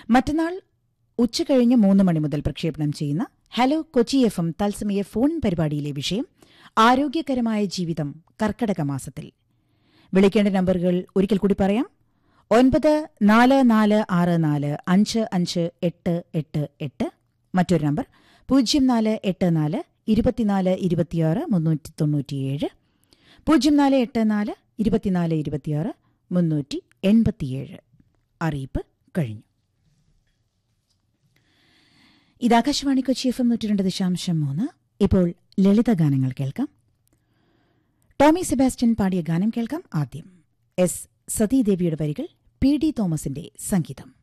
മറ്റന്നാൾ ഉച്ചകഴിഞ്ഞ് മൂന്ന് മണി മുതൽ പ്രക്ഷേപണം ചെയ്യുന്ന ഹലോ കൊച്ചി എഫ് എം തത്സമയ ഫോൺ പരിപാടിയിലെ വിഷയം ആരോഗ്യകരമായ ജീവിതം കർക്കടക മാസത്തിൽ വിളിക്കേണ്ട നമ്പറുകൾ ഒരിക്കൽ കൂടി പറയാം ഒൻപത് നാല് നാല് ആറ് നാല് അഞ്ച് അഞ്ച് എട്ട് എട്ട് എട്ട് മറ്റൊരു നമ്പർ പൂജ്യം നാല് എട്ട് നാല് ഇരുപത്തിനാല് ഇരുപത്തിയാറ് മുന്നൂറ്റി തൊണ്ണൂറ്റിയേഴ് പൂജ്യം നാല് എട്ട് നാല് ഇരുപത്തിനാല് ഇരുപത്തിയാറ് മുന്നൂറ്റി എൺപത്തിയേഴ് അറിയിപ്പ് കഴിഞ്ഞു ഇത് ആകാശവാണി കൊച്ചി എഫ് എം നൂറ്റി രണ്ട് ദശാംശം മൂന്ന് ഇപ്പോൾ ലളിത ഗാനങ്ങൾ കേൾക്കാം ടോമി സെബാസ്റ്റ്യൻ പാടിയ ഗാനം കേൾക്കാം ആദ്യം എസ് സതീദേവിയുടെ വരികൾ പി ഡി തോമസിന്റെ സംഗീതം